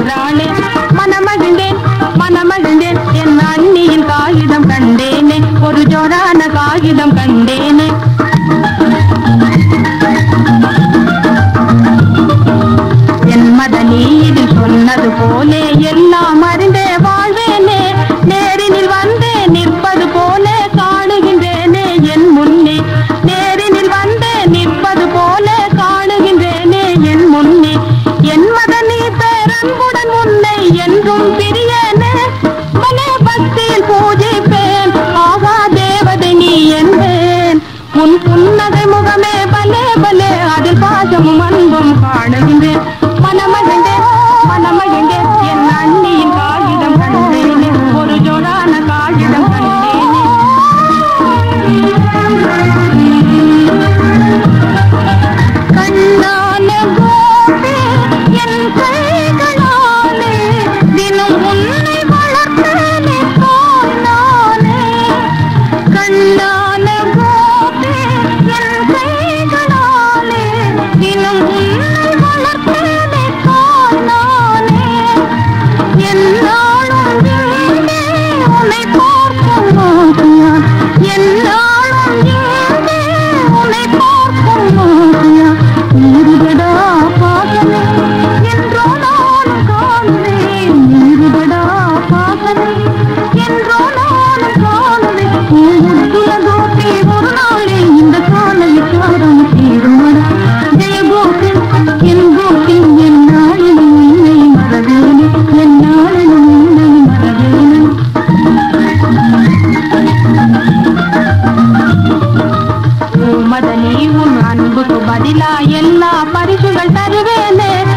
என்றாளே மனமகிழ்ந்தேன் மனமகிழ்ந்தேன் என் அண்ணியின் காகிதம் கண்டேனே ஒரு ஜோரான காகிதம் கண்டேனே என் மதனி இதில் சொன்னது போலே எல்லாம் அறிந்தே வாழ்வேனே நேரினில் வந்தே நிற்பது போலே காணுகின்றேனே என் முன்னே நேரினில் வந்தே நிற்பது போலே காணுகின்றேனே என் முன்னே என் மதனி பேரன்புடன் உன்னை என்றும் பிரியனே மனே பக்தியில் பூஜிப்பேன் ஆகா தேவதை நீ என்பேன் உன் புன்னகை முகமே பலே பலே அதில் பாசமும் அன்பும் காணுகின்றேன் மனமகிழ்ந்தேன் மனமகிழ்ந்தேன் என் அண்ணியின் காகிதம் கண்டேனே ஒரு ஜோரான காகிதம் கண்டேனே கண்ணான கோபே என் கைகளாலே தினம் உன்னை வளர்த்தேனே தாய் நானே கண்ணான கோபே என் கைகளாலே தினம் உன்னை வளர்த்தேனே தாய் நானே என்னாலும் இங்கே உன்னை பார்க்கும் ஆசையான் என்னாலும் இங்கே உன்னை பார்க்கும் ஆசையான் நீருதடா பாசமே என்றோ நானும் காணுவேன் நீருதடா பாசமே என்றோ நானும் காணுவேன் உன்னுடைய கோபி ஒரு நாளே இந்த காலை சாரம் தீருமடா ஜெய கோபி என் கோபி என் நாளிலும் உன்னை மறவேனே என் நாளிலும் உன்னை மறவேனே மதனி உன் அன்புக்கு பதிலா எல்லா பரிசுகள் தருவேனே